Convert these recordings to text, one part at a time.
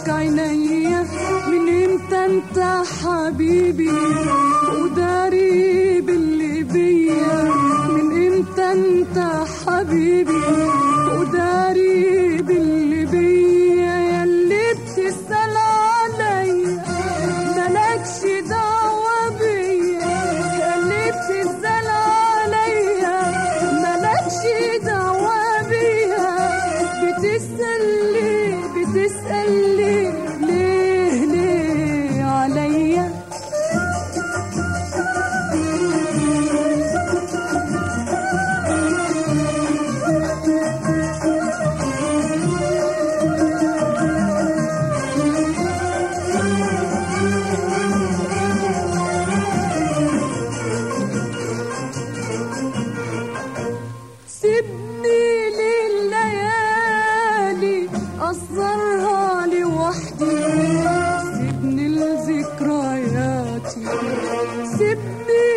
لك عينيا من امتى انت حبيبي وداري باللي بيا من امتى انت حبيبي وداري باللي بيا ياللي بتسأل عليا مالكش دعوة بيا ياللي بتسأل عليا مالكش دعوة بيا بتسأل ليه بتسأل ليه ليه ليه عليا سيبني لليالي أصغرها لوحدي سيبني لذكرياتي سيبني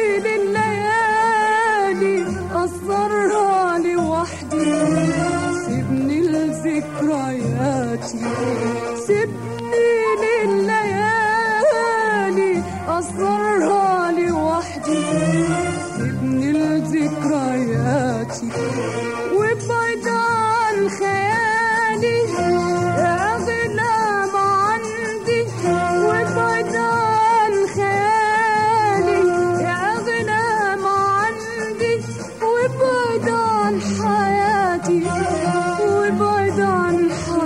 لليالي أصغرها لوحدي سيبني لذكرياتي سيبني لليالي أصغرها لوحدي سيبني لذكرياتي وابعد عن خيالي يا أغلى ما عندي وابعد عن خيالي يا أغلى ما عندي وابعد عن حياتي وابعد عن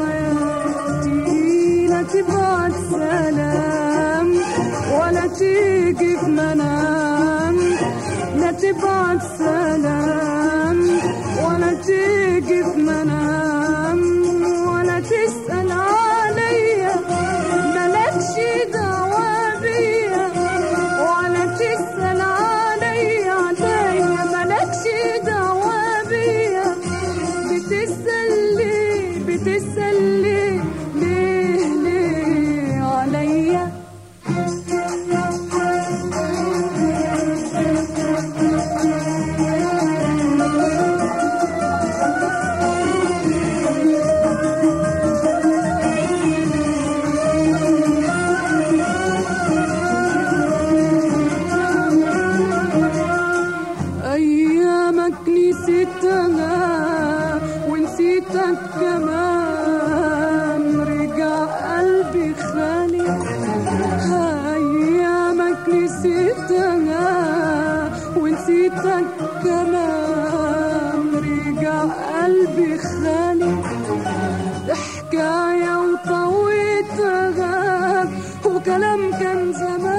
حياتي لا تبعت سلام ولا تيجي في منام لا تبعت سلام ولا تيجي في منام ولا تسأل عليا مالكش دعوة بيا ولا تسأل عليا عليا مالكش دعوة بيا بتسأل ليه بتسأل ليه ليه ليه عليا أيامك نسيتها ونسيتك كمان رجع قلبي خالي أيامك نسيتها ونسيتك كمان رجع قلبي خالي حكاية وطويتها وكلام كان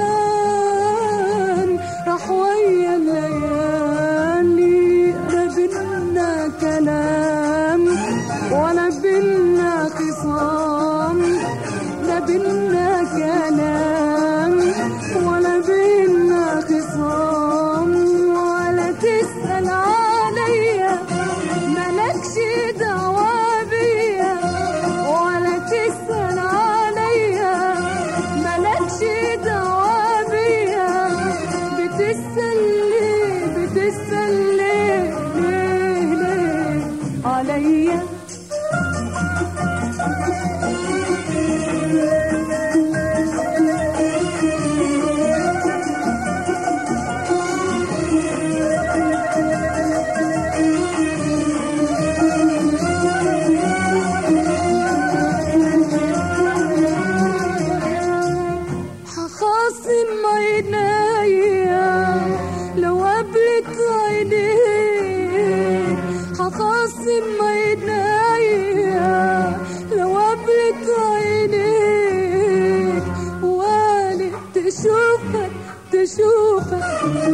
زمان راح ويا الليالي لا بينا كلام ولا بينا خصام لا بينا كلام ولا بينا خصام ولا تسأل عليا مالكش دعوة بيا ولا تسأل عليا مالكش دعوة بيا بتسأل ليه بتسأل ليه ليه ليه عليا هخاصم عينيا لو قابلت عينيك هخاصم عينيا لو قابلت عينيك والي تشوفك تشوفك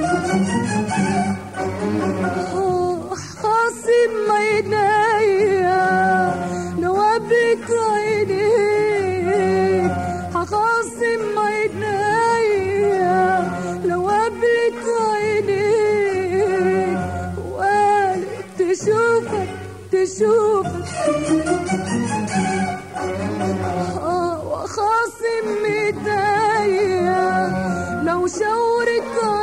خاصم عينيا لو قابلت عينيك هخاصم عينيا لو قابلت عينيك والي تشوفك تشوفك آه، وخاصم ايديا لو شاورت